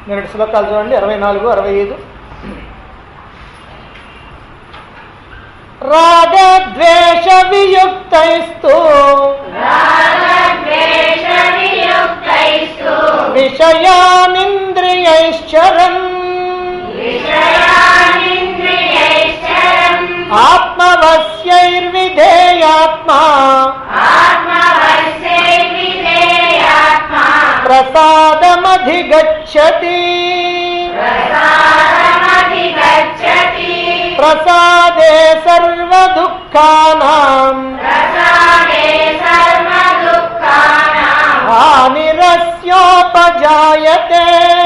నిన్నటి శ్లోకాలు చూడండి అరవై నాలుగు అరవై ఐదు రాగద్వేష వియుక్తైస్తు రాగద్వేషవియుక్తైస్తు విషయానింద్రియైశ్చరన్ విషయానింద్రియైశ్చరం ఆత్మవస్యైర్విధేయాత్మా ఆత్మవశ్యైర్విధేయాత్మా ప్రసాదమధిగచ్చతి ప్రసాదమధిగచ్చతి ప్రసాదే సర్వదుఃఖానాం ప్రసాదే సర్వదుఃఖానాం హానిరస్యోపజాయతే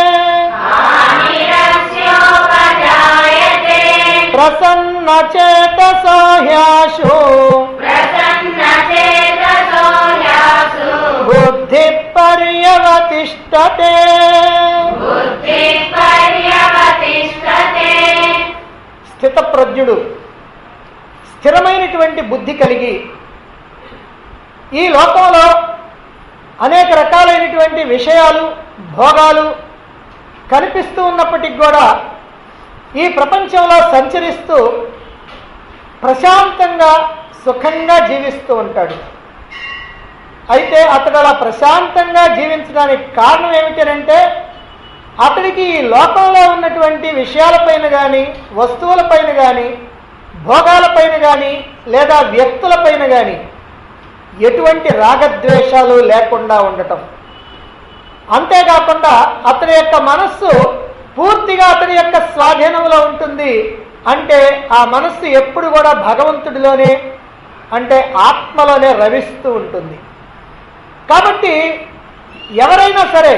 హానిరస్యోపజాయతే ప్రసన్నచేతసో హ్యాశు ప్రసన్నచేతసో యాసు బుద్ధి పర్యవతిష్టతే బుద్ధి పర్యవతిష్టతే స్థితప్రజ్ఞుడు స్థిరమైనటువంటి బుద్ధి కలిగి ఈ లోకంలో అనేక రకాలైనటువంటి విషయాలు భోగాలు కనిపిస్తూ ఉన్నప్పటికి కూడా ఈ ప్రపంచంలో సంచరిస్తూ ప్రశాంతంగా సుఖంగా జీవిస్తూ ఉంటాడు అయితే అతడు అలా ప్రశాంతంగా జీవించడానికి కారణం ఏమిటంటే అతడికి ఈ లోకంలో ఉన్నటువంటి విషయాలపైన కానీ వస్తువులపైన కానీ భోగాలపైన కానీ లేదా వ్యక్తులపైన కానీ ఎటువంటి రాగద్వేషాలు లేకుండా ఉండటం అంతేకాకుండా అతని యొక్క మనస్సు పూర్తిగా అతని యొక్క స్వాధీనంలో ఉంటుంది అంటే ఆ మనస్సు ఎప్పుడు కూడా భగవంతుడిలోనే అంటే ఆత్మలోనే రవిస్తూ ఉంటుంది కాబట్టి ఎవరైనా సరే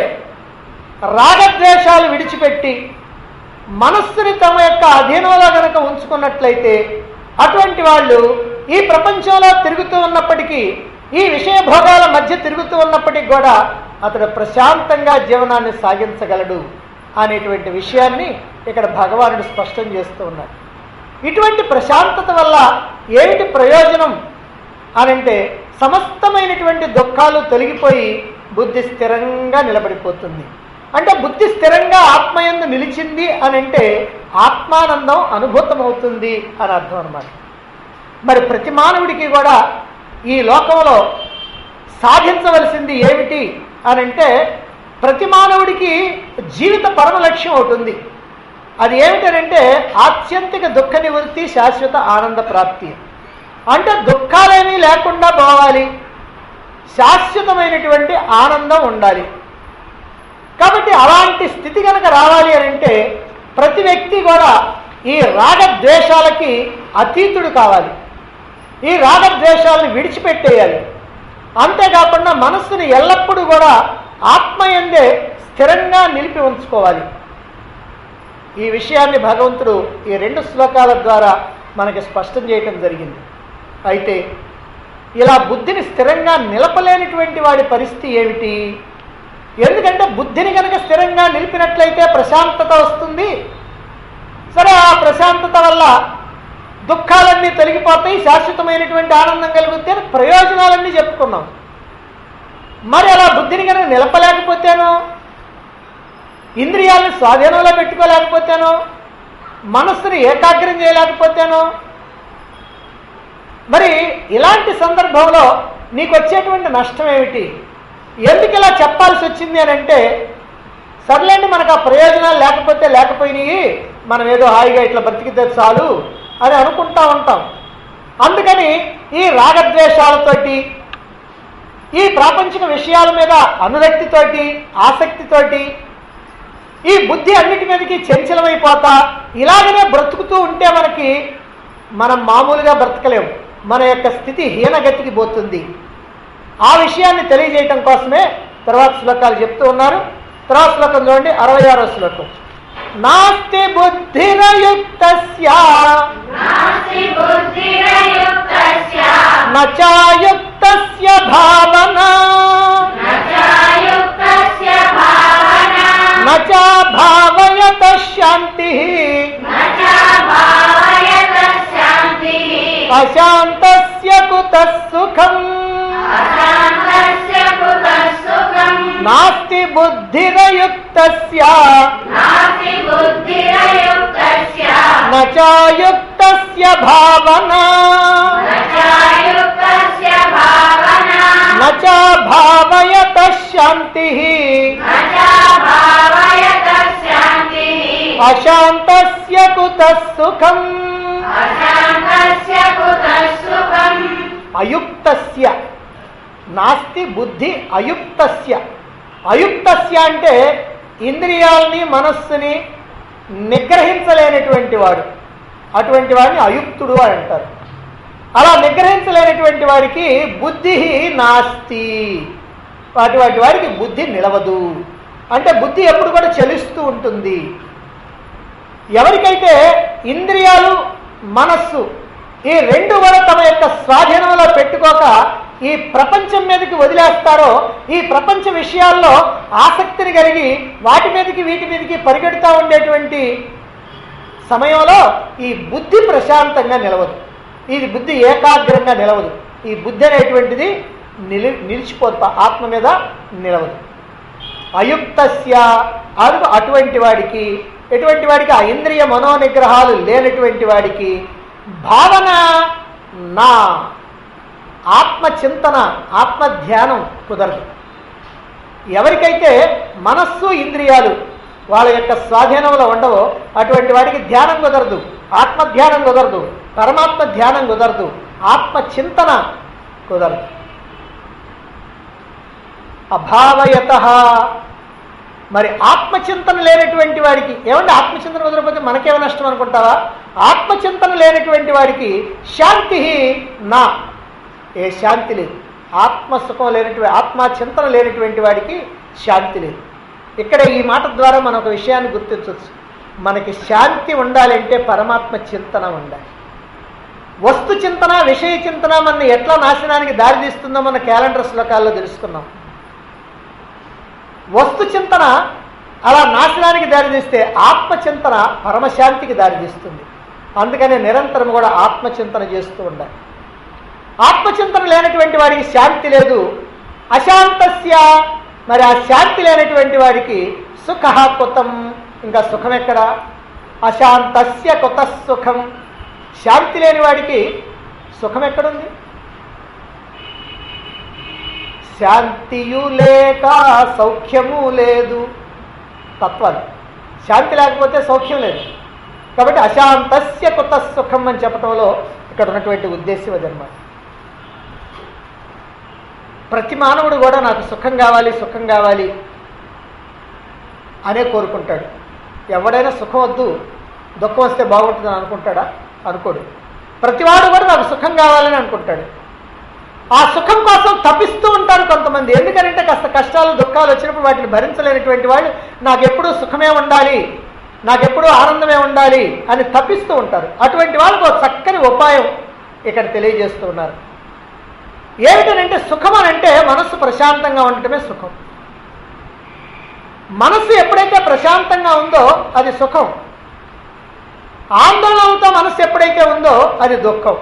రాగద్వేషాలు విడిచిపెట్టి మనస్సుని తమ యొక్క అధీనంలో గనక ఉంచుకున్నట్లయితే అటువంటి వాళ్ళు ఈ ప్రపంచంలో తిరుగుతూ ఉన్నప్పటికీ ఈ విషయ భోగాల మధ్య తిరుగుతూ ఉన్నప్పటికీ కూడా అతడు ప్రశాంతంగా జీవనాన్ని సాగించగలడు అనేటువంటి విషయాన్ని ఇక్కడ భగవానుడు స్పష్టం చేస్తూ ఉన్నాడు ఇటువంటి ప్రశాంతత వల్ల ఏమిటి ప్రయోజనం అనంటే సమస్తమైనటువంటి దుఃఖాలు తొలగిపోయి బుద్ధి స్థిరంగా నిలబడిపోతుంది అంటే బుద్ధి స్థిరంగా ఆత్మయందు నిలిచింది అని అంటే ఆత్మానందం అనుభూతమవుతుంది అని అర్థం అనమాట మరి ప్రతి మానవుడికి కూడా ఈ లోకంలో సాధించవలసింది ఏమిటి అని అంటే ప్రతి మానవుడికి జీవిత పరమ లక్ష్యం అవుతుంది అది ఏమిటనంటే ఆత్యంతిక దుఃఖ నివృత్తి శాశ్వత ఆనంద ప్రాప్తి అంటే దుఃఖాలేమీ లేకుండా పోవాలి శాశ్వతమైనటువంటి ఆనందం ఉండాలి కాబట్టి అలాంటి స్థితి కనుక రావాలి అని అంటే ప్రతి వ్యక్తి కూడా ఈ రాగద్వేషాలకి అతీతుడు కావాలి ఈ రాగద్వేషాలను విడిచిపెట్టేయాలి అంతేకాకుండా మనస్సుని ఎల్లప్పుడూ కూడా ఆత్మయందే స్థిరంగా నిలిపి ఉంచుకోవాలి ఈ విషయాన్ని భగవంతుడు ఈ రెండు శ్లోకాల ద్వారా మనకి స్పష్టం చేయటం జరిగింది అయితే ఇలా బుద్ధిని స్థిరంగా నిలపలేనటువంటి వాడి పరిస్థితి ఏమిటి ఎందుకంటే బుద్ధిని కనుక స్థిరంగా నిలిపినట్లయితే ప్రశాంతత వస్తుంది సరే ఆ ప్రశాంతత వల్ల దుఃఖాలన్నీ తొలగిపోతాయి శాశ్వతమైనటువంటి ఆనందం కలుగుతే అని ప్రయోజనాలన్నీ చెప్పుకున్నాం మరి అలా బుద్ధిని కనుక నిలపలేకపోతేనో ఇంద్రియాలను స్వాధీనంలో పెట్టుకోలేకపోతేనో మనస్సుని ఏకాగ్రం చేయలేకపోతేనో మరి ఇలాంటి సందర్భంలో నీకు వచ్చేటువంటి నష్టం ఏమిటి ఎందుకు ఇలా చెప్పాల్సి వచ్చింది అని అంటే సర్లేండి మనకు ఆ ప్రయోజనాలు లేకపోతే లేకపోయినాయి మనం ఏదో హాయిగా ఇట్లా బ్రతికితే చాలు అని అనుకుంటా ఉంటాం అందుకని ఈ రాగద్వేషాలతోటి ఈ ప్రాపంచిక విషయాల మీద అనురక్తితోటి ఆసక్తితోటి ఈ బుద్ధి అన్నిటి మీదకి చంచలమైపోతా ఇలాగనే బ్రతుకుతూ ఉంటే మనకి మనం మామూలుగా బ్రతకలేము మన యొక్క స్థితి హీనగతికి పోతుంది ఆ విషయాన్ని తెలియజేయటం కోసమే తర్వాత శ్లోకాలు చెప్తూ ఉన్నారు తర్వాత శ్లోకం చూడండి అరవై ఆరో శ్లోకం నాస్తి బుద్ధిరయుక్త నాస్తి బుద్ధిరయుక్తస్య నచాయుక్త భావన నచాయుక్తస్య భావనా నచా భావయత శాంతి నచా భావయత శాంతిః అశాంతస్య కుత సుఖం అశాంతస్య కుతః సుఖం నాస్తి బుద్ధిరయుక్తస్య नास्ति बुद्धिरयुक्तस्य నచాయుక్తస్య భావనా न चायुक्तस्य भावना నచ భావయత శాంతి न च भावयतः शान्तिः అశాంతస్య కుతః సుఖం अशान्तस्य कुतः सुखम् అయుక్తస్య నాస్తి బుద్ధి అయుక్తస్య అయుక్తస్య అంటే ఇంద్రియాలని మనస్సుని నిగ్రహించలేనటువంటి వాడు అటువంటి వాడిని అయుక్తుడు అని అంటారు అలా నిగ్రహించలేనటువంటి వాడికి బుద్ధి నాస్తి అటువంటి వాడికి బుద్ధి నిలవదు అంటే బుద్ధి ఎప్పుడు కూడా చలిస్తూ ఉంటుంది ఎవరికైతే ఇంద్రియాలు మనస్సు ఈ రెండు కూడా తమ యొక్క స్వాధీనంలో పెట్టుకోక ఈ ప్రపంచం మీదకి వదిలేస్తారో ఈ ప్రపంచ విషయాల్లో ఆసక్తిని కలిగి వాటి మీదకి వీటి మీదకి పరిగెడుతూ ఉండేటువంటి సమయంలో ఈ బుద్ధి ప్రశాంతంగా నిలవదు ఇది బుద్ధి ఏకాగ్రంగా నిలవదు ఈ బుద్ధి అనేటువంటిది నిలి నిలిచిపోదు ఆత్మ మీద నిలవదు అయుక్తస్య అరుగు అటువంటి వాడికి ఎటువంటి వాడికి ఆ ఇంద్రియ మనోనిగ్రహాలు లేనటువంటి వాడికి భావన నా ఆత్మ చింతన ఆత్మ ధ్యానం కుదరదు ఎవరికైతే మనస్సు ఇంద్రియాలు వాళ్ళ యొక్క స్వాధీనంలో ఉండవో అటువంటి వాడికి ధ్యానం కుదరదు ఆత్మ ధ్యానం కుదరదు పరమాత్మ ధ్యానం కుదరదు ఆత్మ చింతన కుదరదు అభావయత మరి ఆత్మచింతన లేనటువంటి వాడికి ఏమంటే ఆత్మచింతన కుదరకపోతే మనకేమో నష్టం అనుకుంటావా ఆత్మచింతన లేనటువంటి వాడికి శాంతి నా ఏ శాంతి లేదు ఆత్మసుఖం లేనటువంటి ఆత్మచింతన లేనటువంటి వాడికి శాంతి లేదు ఇక్కడ ఈ మాట ద్వారా మనం ఒక విషయాన్ని గుర్తించవచ్చు మనకి శాంతి ఉండాలంటే పరమాత్మ చింతన ఉండాలి వస్తు చింతన విషయ చింతన మన ఎట్లా నాశనానికి దారితీస్తుందో మన క్యాలెండర్ శ్లోకాల్లో తెలుసుకున్నాం వస్తు చింతన అలా నాశనానికి దారితీస్తే ఆత్మచింతన పరమశాంతికి దారితీస్తుంది అందుకనే నిరంతరం కూడా ఆత్మచింతన చేస్తూ ఉండాలి ఆత్మచింతన లేనటువంటి వాడికి శాంతి లేదు అశాంతస్య మరి ఆ శాంతి లేనటువంటి వాడికి సుఖ కుతం ఇంకా సుఖం ఎక్కడ అశాంతస్య కుత సుఖం శాంతి లేని వాడికి సుఖం ఎక్కడుంది శాంతియు లేక సౌఖ్యము లేదు తత్వాలు శాంతి లేకపోతే సౌఖ్యం లేదు కాబట్టి అశాంతస్య కుత సుఖం అని చెప్పడంలో ఇక్కడ ఉన్నటువంటి ఉద్దేశం అదనమాట ప్రతి మానవుడు కూడా నాకు సుఖం కావాలి సుఖం కావాలి అనే కోరుకుంటాడు ఎవడైనా సుఖం వద్దు దుఃఖం వస్తే బాగుంటుందని అనుకుంటాడా అనుకోడు ప్రతివాడు కూడా నాకు సుఖం కావాలని అనుకుంటాడు ఆ సుఖం కోసం తప్పిస్తూ ఉంటారు కొంతమంది ఎందుకంటే కాస్త కష్టాలు దుఃఖాలు వచ్చినప్పుడు వాటిని భరించలేనటువంటి వాళ్ళు నాకెప్పుడూ సుఖమే ఉండాలి నాకెప్పుడూ ఆనందమే ఉండాలి అని తప్పిస్తూ ఉంటారు అటువంటి వాళ్ళకు ఒక చక్కని ఉపాయం ఇక్కడ తెలియజేస్తూ ఉన్నారు ఏమిటనంటే సుఖం అని అంటే మనస్సు ప్రశాంతంగా ఉండటమే సుఖం మనస్సు ఎప్పుడైతే ప్రశాంతంగా ఉందో అది సుఖం ఆందోళనలతో మనస్సు ఎప్పుడైతే ఉందో అది దుఃఖం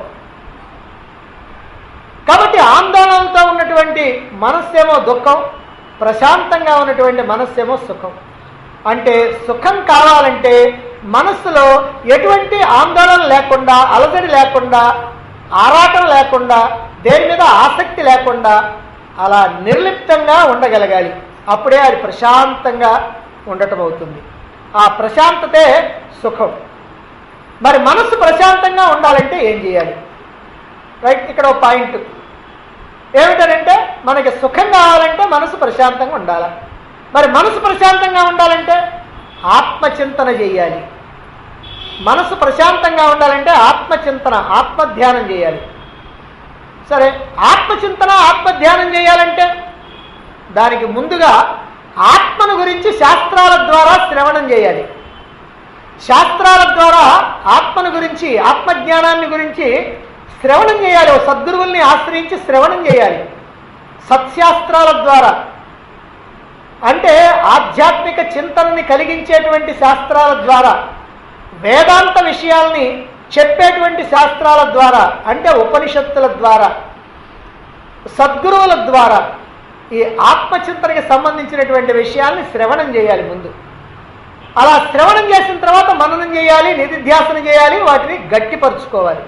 కాబట్టి ఆందోళనలతో ఉన్నటువంటి మనస్సేమో దుఃఖం ప్రశాంతంగా ఉన్నటువంటి మనస్సేమో సుఖం అంటే సుఖం కావాలంటే మనస్సులో ఎటువంటి ఆందోళన లేకుండా అలజడి లేకుండా ఆరాటం లేకుండా దేని మీద ఆసక్తి లేకుండా అలా నిర్లిప్తంగా ఉండగలగాలి అప్పుడే అది ప్రశాంతంగా ఉండటం అవుతుంది ఆ ప్రశాంతతే సుఖం మరి మనస్సు ప్రశాంతంగా ఉండాలంటే ఏం చేయాలి రైట్ ఇక్కడ ఒక పాయింట్ ఏమిటనంటే మనకి సుఖం కావాలంటే మనసు ప్రశాంతంగా ఉండాలి మరి మనసు ప్రశాంతంగా ఉండాలంటే ఆత్మచింతన చేయాలి మనసు ప్రశాంతంగా ఉండాలంటే ఆత్మచింతన ఆత్మధ్యానం చేయాలి సరే ఆత్మచింతన ఆత్మధ్యానం చేయాలంటే దానికి ముందుగా ఆత్మను గురించి శాస్త్రాల ద్వారా శ్రవణం చేయాలి శాస్త్రాల ద్వారా ఆత్మను గురించి ఆత్మజ్ఞానాన్ని గురించి శ్రవణం చేయాలి ఓ సద్గురువుల్ని ఆశ్రయించి శ్రవణం చేయాలి సత్శాస్త్రాల ద్వారా అంటే ఆధ్యాత్మిక చింతనని కలిగించేటువంటి శాస్త్రాల ద్వారా వేదాంత విషయాల్ని చెప్పేటువంటి శాస్త్రాల ద్వారా అంటే ఉపనిషత్తుల ద్వారా సద్గురువుల ద్వారా ఈ ఆత్మచింతనకి సంబంధించినటువంటి విషయాల్ని శ్రవణం చేయాలి ముందు అలా శ్రవణం చేసిన తర్వాత మననం చేయాలి నిధిధ్యాసనం చేయాలి వాటిని గట్టిపరుచుకోవాలి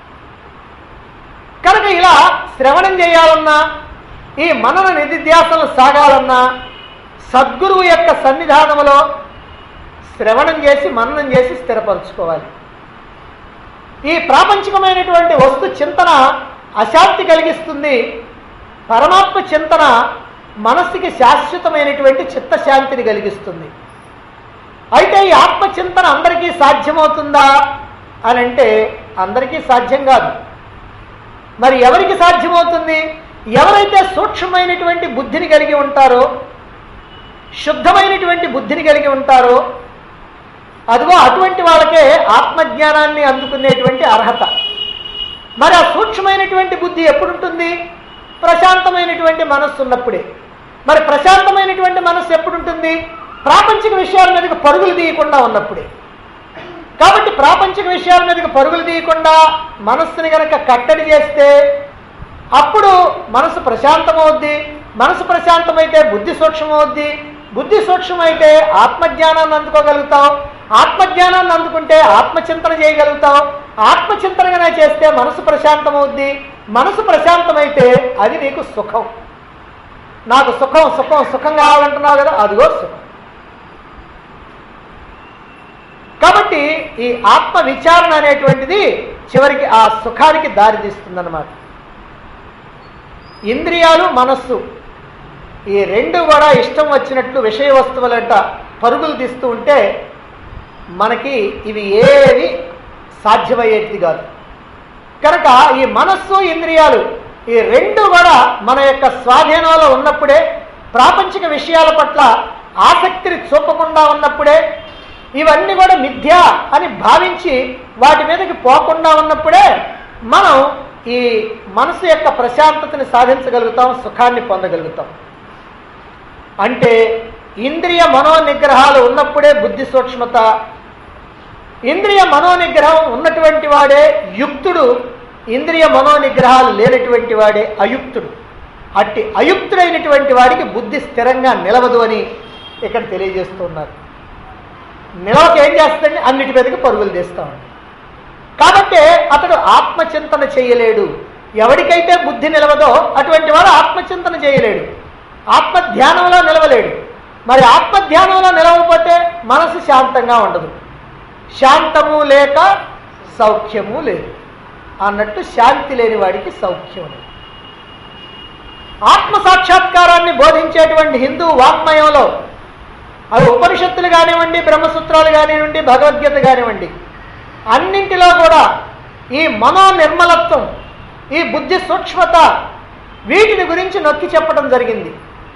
కనుక ఇలా శ్రవణం చేయాలన్నా ఈ మనన నిధిధ్యాసనలు సాగాలన్నా సద్గురువు యొక్క సన్నిధానంలో శ్రవణం చేసి మననం చేసి స్థిరపరచుకోవాలి ఈ ప్రాపంచికమైనటువంటి వస్తు చింతన అశాంతి కలిగిస్తుంది పరమాత్మ చింతన మనస్సుకి శాశ్వతమైనటువంటి చిత్తశాంతిని కలిగిస్తుంది అయితే ఈ ఆత్మచింతన అందరికీ సాధ్యమవుతుందా అని అంటే అందరికీ సాధ్యం కాదు మరి ఎవరికి సాధ్యమవుతుంది ఎవరైతే సూక్ష్మమైనటువంటి బుద్ధిని కలిగి ఉంటారో శుద్ధమైనటువంటి బుద్ధిని కలిగి ఉంటారో అదిగో అటువంటి వాళ్ళకే ఆత్మజ్ఞానాన్ని అందుకునేటువంటి అర్హత మరి ఆ సూక్ష్మమైనటువంటి బుద్ధి ఎప్పుడు ఉంటుంది ప్రశాంతమైనటువంటి మనస్సు ఉన్నప్పుడే మరి ప్రశాంతమైనటువంటి మనస్సు ఎప్పుడు ఉంటుంది ప్రాపంచిక విషయాల మీదకి పరుగులు తీయకుండా ఉన్నప్పుడే కాబట్టి ప్రాపంచిక విషయాల మీదకి పరుగులు తీయకుండా మనస్సుని గనక కట్టడి చేస్తే అప్పుడు మనసు ప్రశాంతమవుద్ది మనసు ప్రశాంతమైతే బుద్ధి సూక్ష్మమవుద్ది బుద్ధి సూక్ష్మమైతే ఆత్మజ్ఞానాన్ని అందుకోగలుగుతాం ఆత్మజ్ఞానాన్ని అందుకుంటే ఆత్మచింతన చేయగలుగుతాం ఆత్మచింతనగానే చేస్తే మనసు ప్రశాంతమవుద్ది మనసు ప్రశాంతమైతే అది నీకు సుఖం నాకు సుఖం సుఖం సుఖం కావాలంటున్నావు కదా అదిగో సుఖం కాబట్టి ఈ ఆత్మ విచారణ అనేటువంటిది చివరికి ఆ సుఖానికి దారితీస్తుందన్నమాట ఇంద్రియాలు మనస్సు ఈ రెండు కూడా ఇష్టం వచ్చినట్లు విషయ వస్తువులంట పరుగులు తీస్తూ ఉంటే మనకి ఇవి ఏవి సాధ్యమయ్యేది కాదు కనుక ఈ మనస్సు ఇంద్రియాలు ఈ రెండు కూడా మన యొక్క స్వాధీనంలో ఉన్నప్పుడే ప్రాపంచిక విషయాల పట్ల ఆసక్తిని చూపకుండా ఉన్నప్పుడే ఇవన్నీ కూడా మిథ్య అని భావించి వాటి మీదకి పోకుండా ఉన్నప్పుడే మనం ఈ మనసు యొక్క ప్రశాంతతని సాధించగలుగుతాం సుఖాన్ని పొందగలుగుతాం అంటే ఇంద్రియ మనోనిగ్రహాలు ఉన్నప్పుడే బుద్ధి సూక్ష్మత ఇంద్రియ మనోనిగ్రహం ఉన్నటువంటి వాడే యుక్తుడు ఇంద్రియ మనోనిగ్రహాలు లేనటువంటి వాడే అయుక్తుడు అట్టి అయుక్తుడైనటువంటి వాడికి బుద్ధి స్థిరంగా నిలవదు అని ఇక్కడ తెలియజేస్తున్నారు నిలవకి ఏం చేస్తాడని అన్నిటి మీదకి పరుగులు తీస్తాడు కాబట్టి అతడు ఆత్మచింతన చేయలేడు ఎవరికైతే బుద్ధి నిలవదో అటువంటి వాడు ఆత్మచింతన చేయలేడు ఆత్మధ్యానంలో నిలవలేడు మరి ఆత్మధ్యానంలో నిలవకపోతే మనసు శాంతంగా ఉండదు శాంతము లేక సౌఖ్యము లేదు అన్నట్టు శాంతి లేని వాడికి సౌఖ్యం లేదు ఆత్మ సాక్షాత్కారాన్ని బోధించేటువంటి హిందూ వాగ్మయంలో అవి ఉపనిషత్తులు కానివ్వండి బ్రహ్మసూత్రాలు కానివ్వండి భగవద్గీత కానివ్వండి అన్నింటిలో కూడా ఈ మనో నిర్మలత్వం ఈ బుద్ధి సూక్ష్మత వీటిని గురించి నొక్కి చెప్పడం జరిగింది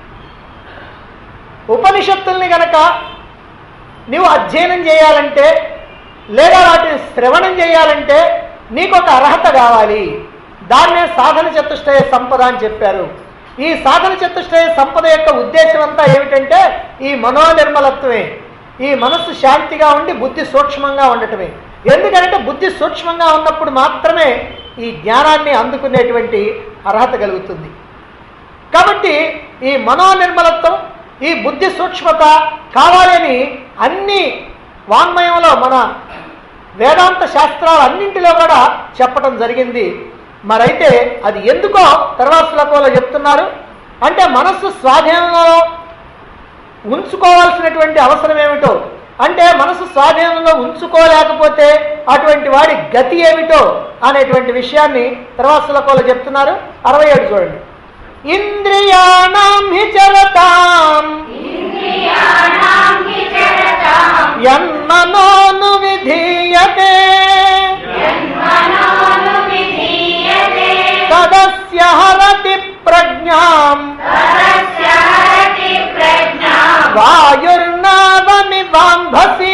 ఉపనిషత్తుల్ని గనక నీవు అధ్యయనం చేయాలంటే లేదా వాటిని శ్రవణం చేయాలంటే నీకు ఒక అర్హత కావాలి దాన్నే సాధన చతుష్టయ సంపద అని చెప్పారు ఈ సాధన చతుష్టయ సంపద యొక్క ఉద్దేశం అంతా ఏమిటంటే ఈ మనోనిర్మలత్వమే ఈ మనస్సు శాంతిగా ఉండి బుద్ధి సూక్ష్మంగా ఉండటమే ఎందుకంటే బుద్ధి సూక్ష్మంగా ఉన్నప్పుడు మాత్రమే ఈ జ్ఞానాన్ని అందుకునేటువంటి అర్హత కలుగుతుంది కాబట్టి ఈ మనోనిర్మలత్వం ఈ బుద్ధి సూక్ష్మత కావాలని అన్ని వాంగ్మయంలో మన వేదాంత శాస్త్రాలు అన్నింటిలో కూడా చెప్పడం జరిగింది మరైతే అది ఎందుకో తర్వాత శ్లోకంలో చెప్తున్నారు అంటే మనస్సు స్వాధీనంలో ఉంచుకోవాల్సినటువంటి అవసరం ఏమిటో అంటే మనసు స్వాధీనంలో ఉంచుకోలేకపోతే అటువంటి వాడి గతి ఏమిటో అనేటువంటి విషయాన్ని తర్వాత శ్లోకంలో చెప్తున్నారు అరవై ఏడు చూడండి ఇంద్రియాణం హి చరతాం ఇంద్రియాణాం హి చరతాం యన్మనోను విధీయతే యన్మనోను విధీయతే తదస్య హరతి ప్రజ్ఞాం తదస్య హరతి ప్రజ్ఞాం వాయుర్నావమి వాంభసి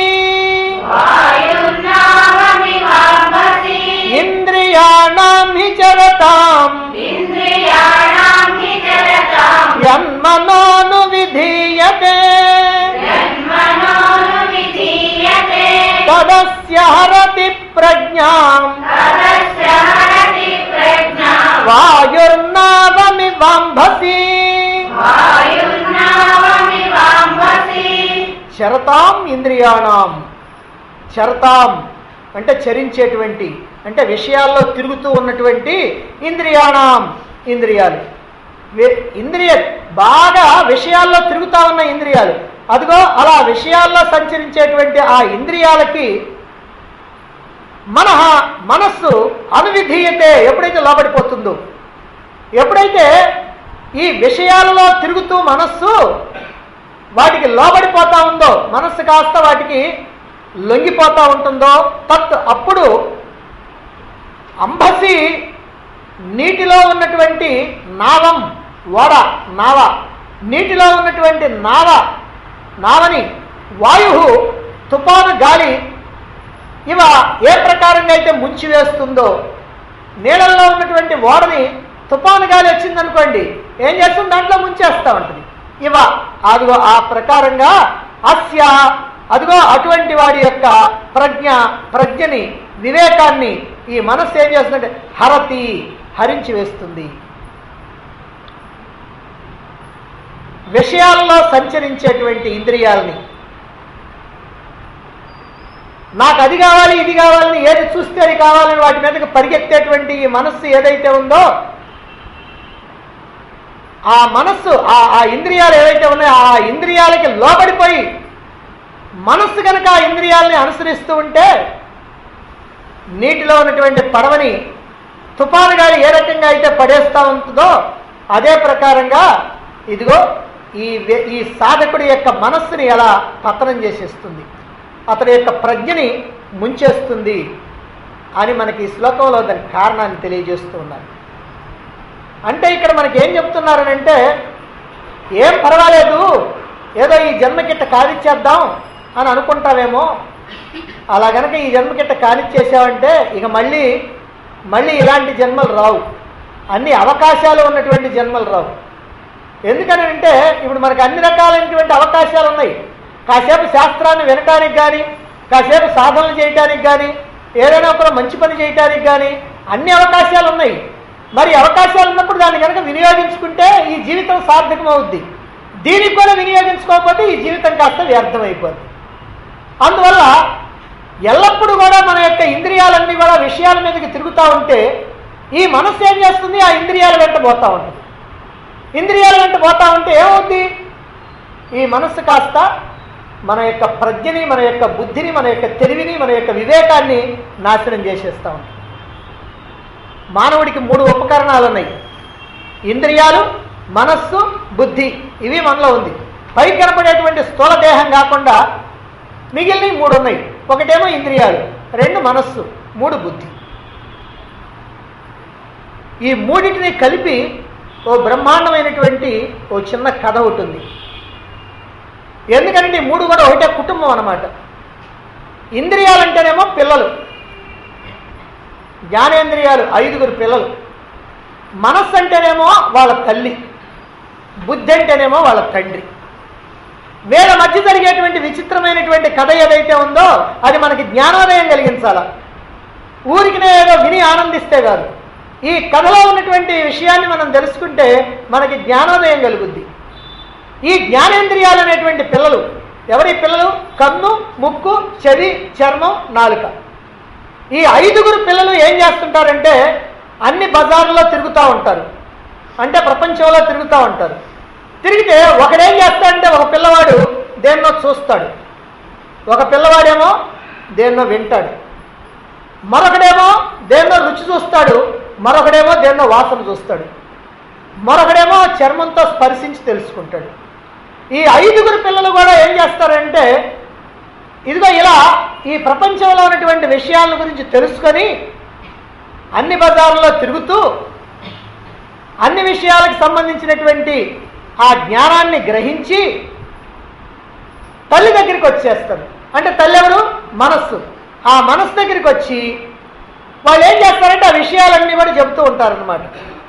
వాయుర్నావమివాంభసి ఇంద్రియాణం హి చరతాం ఇంద్రియాణాం హి చరతాం యన్మనోను విధీయతే యన్మనోను విధీయతే తదస్య హరతి ప్రజ్ఞాం తదస్య హరతి ప్రజ్ఞాం వాయుర్నావమి వాంభసి వాయుర్నావమివాంభసి చరతాం ఇంద్రియాణం చరతాం అంటే చరించేటువంటి అంటే విషయాల్లో తిరుగుతూ ఉన్నటువంటి ఇంద్రియాణం ఇంద్రియాలు వి- ఇంద్రియ బాగా విషయాల్లో తిరుగుతా ఉన్న ఇంద్రియాలు అదిగో అలా విషయాల్లో సంచరించేటువంటి ఆ ఇంద్రియాలకి మన మనస్సు అనువిధీయతే ఎప్పుడైతే లోబడిపోతుందో ఎప్పుడైతే ఈ విషయాలలో తిరుగుతూ మనస్సు వాటికి లోబడిపోతా ఉందో మనస్సు కాస్త వాటికి లొంగిపోతా ఉంటుందో తత్ అప్పుడు అంబసి నీటిలో ఉన్నటువంటి నావం ఓడ నావ నీటిలో ఉన్నటువంటి నావ నావని వాయు తుఫాను గాలి ఇవ ఏ ప్రకారంగా అయితే ముంచి వేస్తుందో నీళ్ళల్లో ఉన్నటువంటి ఓడని తుఫాను గాలి వచ్చిందనుకోండి ఏం చేస్తుంది దాంట్లో ముంచేస్తూ ఉంటుంది ఇవ అదిగో ఆ ప్రకారంగా అస్య అదిగో అటువంటి వాడి యొక్క ప్రజ్ఞ ప్రజ్ఞని వివేకాన్ని ఈ మనస్సు ఏం చేస్తుందంటే హరతి హరించి వేస్తుంది విషయాల్లో సంచరించేటువంటి ఇంద్రియాలని నాకు అది కావాలి ఇది కావాలని ఏది చూస్తే అది కావాలని వాటి మీదకి పరిగెత్తేటువంటి ఈ మనస్సు ఏదైతే ఉందో ఆ మనస్సు ఆ ఆ ఇంద్రియాలు ఏవైతే ఉన్నాయో ఆ ఇంద్రియాలకి లోబడిపోయి మనస్సు కనుక ఆ ఇంద్రియాలని అనుసరిస్తూ ఉంటే నీటిలో ఉన్నటువంటి పడవని తుఫాను గాలి ఏ రకంగా అయితే పడేస్తూ ఉంటుందో అదే ప్రకారంగా ఇదిగో ఈ వ్య- ఈ సాధకుడి యొక్క మనస్సుని ఎలా పతనం చేసేస్తుంది అతని యొక్క ప్రజ్ఞని ముంచేస్తుంది అని మనకి ఈ శ్లోకంలో దాని కారణాన్ని తెలియజేస్తూ ఉన్నారు అంటే ఇక్కడ మనకి ఏం చెప్తున్నారనంటే ఏం పర్వాలేదు ఏదో ఈ జన్మకిట్ట కానిచ్చేద్దాం అని అనుకుంటావేమో అలా గనక ఈ జన్మకిట్ట కానిచ్చేసావంటే ఇక మళ్ళీ మళ్ళీ ఇలాంటి జన్మలు రావు అన్ని అవకాశాలు ఉన్నటువంటి జన్మలు రావు ఎందుకని అంటే ఇప్పుడు మనకు అన్ని రకాలైనటువంటి అవకాశాలు ఉన్నాయి కాసేపు శాస్త్రాన్ని వినటానికి కానీ కాసేపు సాధనలు చేయటానికి కానీ ఏదైనా ఒక మంచి పని చేయటానికి కానీ అన్ని అవకాశాలు ఉన్నాయి మరి అవకాశాలు ఉన్నప్పుడు దాన్ని కనుక వినియోగించుకుంటే ఈ జీవితం సార్థకం అవుద్ది దీనికి కూడా వినియోగించుకోకపోతే ఈ జీవితం కాస్త వ్యర్థమైపోద్ది అందువల్ల ఎల్లప్పుడూ కూడా మన యొక్క ఇంద్రియాలన్నీ కూడా విషయాల మీదకి తిరుగుతూ ఉంటే ఈ మనస్సు ఏం చేస్తుంది ఆ ఇంద్రియాల వెంట పోతూ ఉంటుంది ఇంద్రియాల వెంట పోతా ఉంటే ఏమవుద్ది ఈ మనస్సు కాస్త మన యొక్క ప్రజ్ఞని మన యొక్క బుద్ధిని మన యొక్క తెలివిని మన యొక్క వివేకాన్ని నాశనం చేసేస్తూ ఉంటుంది మానవుడికి మూడు ఉపకరణాలు ఉన్నాయి ఇంద్రియాలు మనస్సు బుద్ధి ఇవి మనలో ఉంది పైకి కనపడేటువంటి స్థూల దేహం కాకుండా మిగిలినవి మూడు ఉన్నాయి ఒకటేమో ఇంద్రియాలు రెండు మనస్సు మూడు బుద్ధి ఈ మూడింటిని కలిపి ఓ బ్రహ్మాండమైనటువంటి ఓ చిన్న కథ ఉంటుంది ఎందుకంటే ఈ మూడు కూడా ఒకటే కుటుంబం అన్నమాట ఇంద్రియాలంటేనేమో పిల్లలు జ్ఞానేంద్రియాలు ఐదుగురు పిల్లలు మనస్సు అంటేనేమో వాళ్ళ తల్లి బుద్ధి అంటేనేమో వాళ్ళ తండ్రి వీళ్ళ మధ్య జరిగేటువంటి విచిత్రమైనటువంటి కథ ఏదైతే ఉందో అది మనకి జ్ఞానోదయం కలిగించాల ఊరికినే ఏదో విని ఆనందిస్తే కాదు ఈ కథలో ఉన్నటువంటి విషయాన్ని మనం తెలుసుకుంటే మనకి జ్ఞానోదయం కలుగుద్ది ఈ జ్ఞానేంద్రియాలు అనేటువంటి పిల్లలు ఎవరి పిల్లలు కన్ను ముక్కు చెవి చర్మం నాలుక ఈ ఐదుగురు పిల్లలు ఏం చేస్తుంటారంటే అన్ని బజార్లో తిరుగుతూ ఉంటారు అంటే ప్రపంచంలో తిరుగుతూ ఉంటారు తిరిగితే ఒకడేం చేస్తాడంటే ఒక పిల్లవాడు దేన్నో చూస్తాడు ఒక పిల్లవాడేమో దేన్నో వింటాడు మరొకడేమో దేన్నో రుచి చూస్తాడు మరొకడేమో దేన్నో వాసన చూస్తాడు మరొకడేమో చర్మంతో స్పర్శించి తెలుసుకుంటాడు ఈ ఐదుగురు పిల్లలు కూడా ఏం చేస్తారంటే ఇదిగో ఇలా ఈ ప్రపంచంలో ఉన్నటువంటి విషయాల గురించి తెలుసుకొని అన్ని బజార్లలో తిరుగుతూ అన్ని విషయాలకు సంబంధించినటువంటి ఆ జ్ఞానాన్ని గ్రహించి తల్లి దగ్గరికి వచ్చేస్తారు అంటే తల్లి ఎవరు మనస్సు ఆ మనస్సు దగ్గరికి వచ్చి వాళ్ళు ఏం చేస్తారంటే ఆ విషయాలన్నీ కూడా చెబుతూ ఉంటారనమాట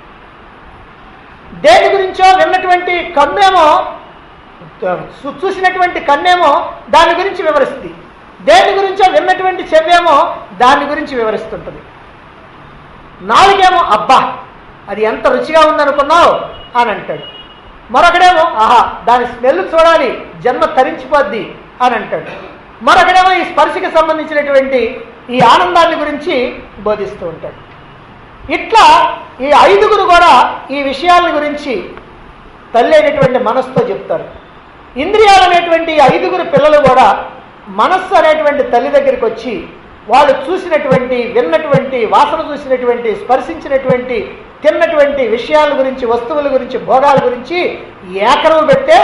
దేని గురించో విన్నటువంటి కన్నేమో చూ- చూసినటువంటి కన్నేమో దాని గురించి వివరిస్తుంది దేని గురించో విన్నటువంటి చెవేమో దాని గురించి వివరిస్తుంటుంది నాలుగేమో అబ్బా అది ఎంత రుచిగా ఉందనుకున్నావు అని అంటాడు మరొకడేమో ఆహా దాని స్మెల్ చూడాలి జన్మ తరించిపోద్ది అని అంటాడు మరొకడేమో ఈ స్పర్శకి సంబంధించినటువంటి ఈ ఆనందాన్ని గురించి బోధిస్తూ ఉంటాడు ఇట్లా ఈ ఐదుగురు కూడా ఈ విషయాల గురించి తల్లి అయినటువంటి మనస్సుతో చెప్తారు ఇంద్రియాలు అనేటువంటి ఈ ఐదుగురు పిల్లలు కూడా మనస్సు అనేటువంటి తల్లి దగ్గరికి వచ్చి వాళ్ళు చూసినటువంటి విన్నటువంటి వాసన చూసినటువంటి స్పర్శించినటువంటి తిన్నటువంటి విషయాల గురించి వస్తువుల గురించి భోగాల గురించి ఏకరవు పెడితే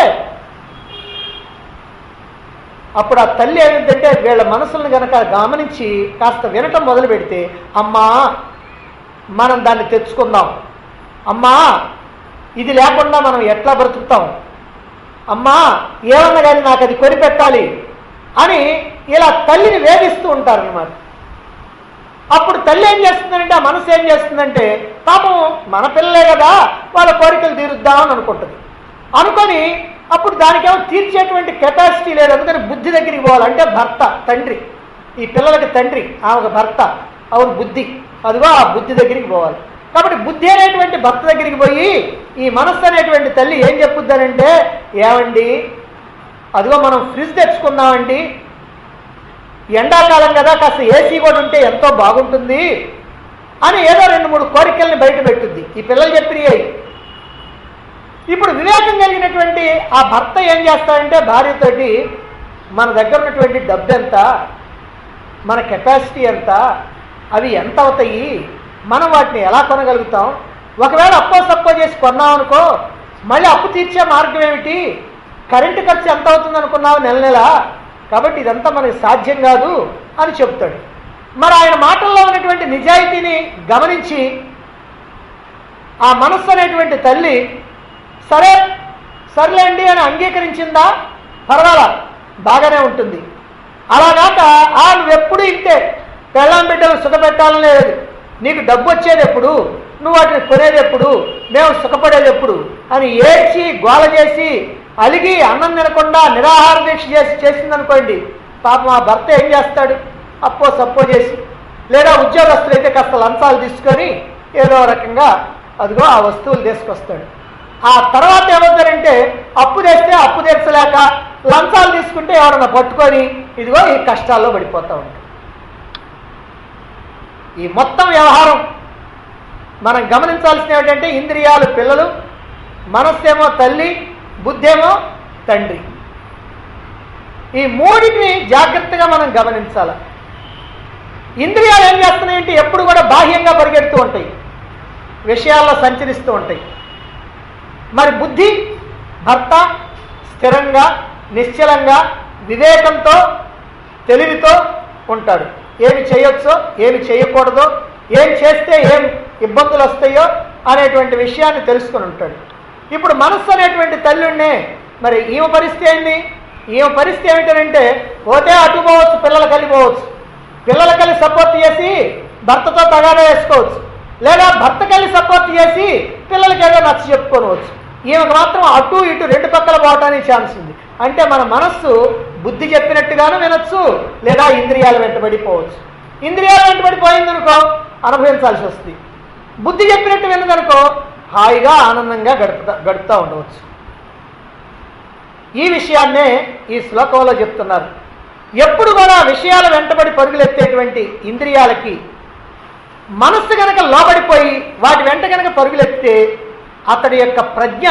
అప్పుడు ఆ తల్లి ఏమిటంటే వీళ్ళ మనసులను గనక గమనించి కాస్త వినటం మొదలు పెడితే అమ్మా మనం దాన్ని తెచ్చుకుందాం అమ్మా ఇది లేకుండా మనం ఎట్లా బ్రతుకుతాం అమ్మా ఏమన్నా కానీ నాకు అది కొనిపెట్టాలి అని ఇలా తల్లిని వేధిస్తూ ఉంటారు అన్నమాట అప్పుడు తల్లి ఏం చేస్తుందంటే ఆ మనసు ఏం చేస్తుందంటే పాపం మన పిల్లలే కదా వాళ్ళ కోరికలు తీరుద్దామని అనుకుంటుంది అనుకొని అప్పుడు దానికేమో తీర్చేటువంటి కెపాసిటీ లేదు అందుకని బుద్ధి దగ్గరికి పోవాలి అంటే భర్త తండ్రి ఈ పిల్లలకి తండ్రి ఆమెకు భర్త అవును బుద్ధి అదిగో ఆ బుద్ధి దగ్గరికి పోవాలి కాబట్టి బుద్ధి అనేటువంటి భర్త దగ్గరికి పోయి ఈ మనస్సు అనేటువంటి తల్లి ఏం చెప్పుద్దానంటే ఏమండి అదిగో మనం ఫ్రిడ్జ్ తెచ్చుకుందామండి ఎండాకాలం కదా కాస్త ఏసీ కూడా ఉంటే ఎంతో బాగుంటుంది అని ఏదో రెండు మూడు కోరికల్ని బయట పెట్టుద్ది ఈ పిల్లలు చెప్పినవి ఇప్పుడు వివేకం కలిగినటువంటి ఆ భర్త ఏం చేస్తాడంటే భార్యతోటి మన దగ్గర ఉన్నటువంటి డబ్బు ఎంత మన కెపాసిటీ ఎంత అవి ఎంత అవుతాయి మనం వాటిని ఎలా కొనగలుగుతాం ఒకవేళ అప్పో సప్పో చేసి కొన్నాం అనుకో మళ్ళీ అప్పు తీర్చే మార్గం ఏమిటి కరెంటు ఖర్చు ఎంత అవుతుంది అనుకున్నావు నెల నెల కాబట్టి ఇదంతా మనకి సాధ్యం కాదు అని చెప్తాడు మరి ఆయన మాటల్లో ఉన్నటువంటి నిజాయితీని గమనించి ఆ మనస్సు అనేటువంటి తల్లి సరే సర్లేండి అని అంగీకరించిందా పర్వాలా బాగానే ఉంటుంది అలాగాక ఆ నువ్వెప్పుడు ఇంతే పెళ్ళాం బిడ్డలు సుఖపెట్టాలని లేదు నీకు డబ్బు వచ్చేది ఎప్పుడు నువ్వు వాటిని కొనేది ఎప్పుడు మేము సుఖపడేది ఎప్పుడు అని ఏడ్చి గోల చేసి అలిగి అన్నం తినకుండా నిరాహార దీక్ష చేసి చేసిందనుకోండి పాపం ఆ భర్త ఏం చేస్తాడు అప్పో సప్పో చేసి లేదా ఉద్యోగస్తులు అయితే కాస్త లంచాలు తీసుకొని ఏదో రకంగా అదిగో ఆ వస్తువులు తీసుకొస్తాడు ఆ తర్వాత ఏమవుతారంటే అప్పు తెస్తే అప్పు తీర్చలేక లంచాలు తీసుకుంటే ఎవరన్నా పట్టుకొని ఇదిగో ఈ కష్టాల్లో పడిపోతూ ఉంటారు ఈ మొత్తం వ్యవహారం మనం గమనించాల్సిన ఏంటంటే ఇంద్రియాలు పిల్లలు మనస్సేమో తల్లి బుద్ధేమో తండ్రి ఈ మూడింటిని జాగ్రత్తగా మనం గమనించాలి ఇంద్రియాలు ఏం చేస్తున్నాయంటే ఎప్పుడు కూడా బాహ్యంగా పరిగెడుతూ ఉంటాయి విషయాల్లో సంచరిస్తూ ఉంటాయి మరి బుద్ధి భర్త స్థిరంగా నిశ్చలంగా వివేకంతో తెలివితో ఉంటాడు ఏమి చేయొచ్చో ఏమి చేయకూడదో ఏం చేస్తే ఏం ఇబ్బందులు వస్తాయో అనేటువంటి విషయాన్ని తెలుసుకుని ఉంటాడు ఇప్పుడు మనస్సు అనేటువంటి తల్లుడినే మరి ఈమె పరిస్థితి ఏంది ఈమె పరిస్థితి ఏమిటంటే పోతే అటు పోవచ్చు పిల్లలు కలిపోవచ్చు పిల్లలు కలిసి సపోర్ట్ చేసి భర్తతో తగాదా వేసుకోవచ్చు లేదా భర్త కలిసి సపోర్ట్ చేసి పిల్లలకి ఏదో నచ్చ చెప్పుకోవచ్చు ఈమెకు మాత్రం అటు ఇటు రెండు పక్కల పోవటానికి ఛాన్స్ ఉంది అంటే మన మనస్సు బుద్ధి చెప్పినట్టుగాను వినొచ్చు లేదా ఇంద్రియాలు వెంటబడిపోవచ్చు ఇంద్రియాలు వెంటబడిపోయిందనుకో అనుభవించాల్సి వస్తుంది బుద్ధి చెప్పినట్టు విన్నదనుకో హాయిగా ఆనందంగా గడుపుతా గడుపుతూ ఉండవచ్చు ఈ విషయాన్నే ఈ శ్లోకంలో చెప్తున్నారు ఎప్పుడు కూడా విషయాల వెంటబడి పరుగులెత్తేటువంటి ఇంద్రియాలకి మనస్సు గనక లోబడిపోయి వాటి వెంట గనక పరుగులెత్తితే అతడి యొక్క ప్రజ్ఞ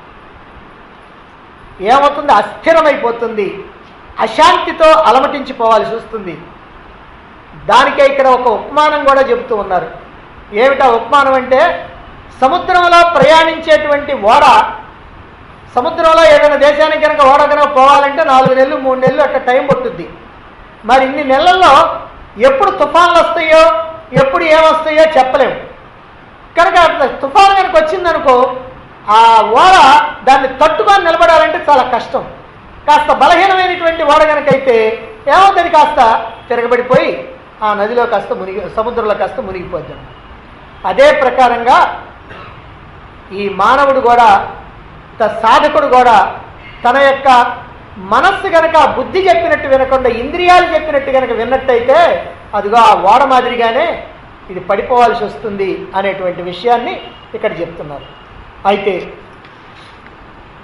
ఏమవుతుంది అస్థిరమైపోతుంది అశాంతితో అలమటించిపోవాల్సి వస్తుంది దానికే ఇక్కడ ఒక ఉపమానం కూడా చెబుతూ ఉన్నారు ఏమిటా ఉపమానం అంటే సముద్రంలో ప్రయాణించేటువంటి ఓడ సముద్రంలో ఏదైనా దేశానికి కనుక ఓడ కనుక పోవాలంటే నాలుగు నెలలు మూడు నెలలు అట్లా టైం పట్టుద్ది మరి ఇన్ని నెలల్లో ఎప్పుడు తుఫాన్లు వస్తాయో ఎప్పుడు ఏమొస్తాయో చెప్పలేము కనుక అట్లా తుఫాను కనుక వచ్చిందనుకో ఆ ఓడ దాన్ని తట్టుకొని నిలబడాలంటే చాలా కష్టం కాస్త బలహీనమైనటువంటి ఓడ కనుకైతే ఏమవుతుంది కాస్త తిరగబడిపోయి ఆ నదిలో కాస్త మునిగి సముద్రంలో కాస్త మునిగిపోద్దాం అదే ప్రకారంగా ఈ మానవుడు కూడా త- సాధకుడు కూడా తన యొక్క మనస్సు గనక బుద్ధి చెప్పినట్టు వినకుండా ఇంద్రియాలు చెప్పినట్టు గనక విన్నట్టయితే అదిగో ఆ ఓడ మాదిరిగానే ఇది పడిపోవాల్సి వస్తుంది అనేటువంటి విషయాన్ని ఇక్కడ చెప్తున్నారు అయితే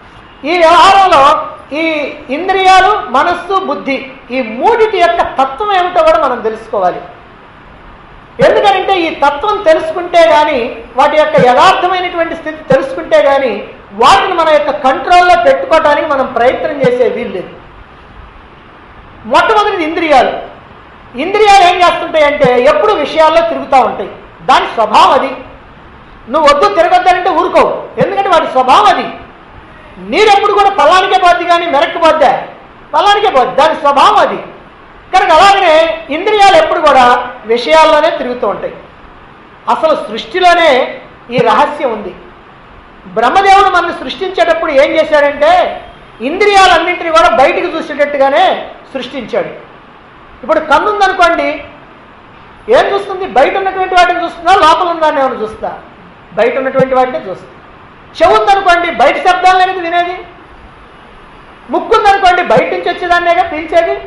ఈ వ్యవహారంలో ఈ ఇంద్రియాలు మనస్సు బుద్ధి ఈ మూడిటి యొక్క తత్వం ఏమిటో కూడా మనం తెలుసుకోవాలి ఎందుకంటే ఈ తత్వం తెలుసుకుంటే గాని వాటి యొక్క యథార్థమైనటువంటి స్థితి తెలుసుకుంటే గాని వాటిని మన యొక్క కంట్రోల్లో పెట్టుకోవడానికి మనం ప్రయత్నం చేసే వీల్లేదు మొట్టమొదటిది ఇంద్రియాలు ఇంద్రియాలు ఏం చేస్తుంటాయంటే ఎప్పుడు విషయాల్లో తిరుగుతూ ఉంటాయి దాని స్వభావం అది నువ్వు వద్దు తిరగొద్దంటే ఊరుకోవు ఎందుకంటే వాటి స్వభావం అది నీరెప్పుడు కూడా పల్లానికే పోద్ది కానీ మెరక్కి పోద్దా పల్లానికే పోద్ది దాని స్వభావం అది కనుక అలాగనే ఇంద్రియాలు ఎప్పుడు కూడా విషయాల్లోనే తిరుగుతూ ఉంటాయి అసలు సృష్టిలోనే ఈ రహస్యం ఉంది బ్రహ్మదేవుడు మనల్ని సృష్టించేటప్పుడు ఏం చేశాడంటే ఇంద్రియాలన్నింటినీ కూడా బయటికి చూసేటట్టుగానే సృష్టించాడు ఇప్పుడు కన్ను ఉందనుకోండి ఏం చూస్తుంది బయట ఉన్నటువంటి వాటిని చూస్తుందా లోపల ఉందాన్ని ఏమైనా చూస్తా బయట ఉన్నటువంటి వాటిని చూస్తా చెవు ఉందనుకోండి బయట శబ్దాలు అనేది వినేది ముక్కు ఉందనుకోండి బయట నుంచి వచ్చేదాన్నేగా పీల్చేది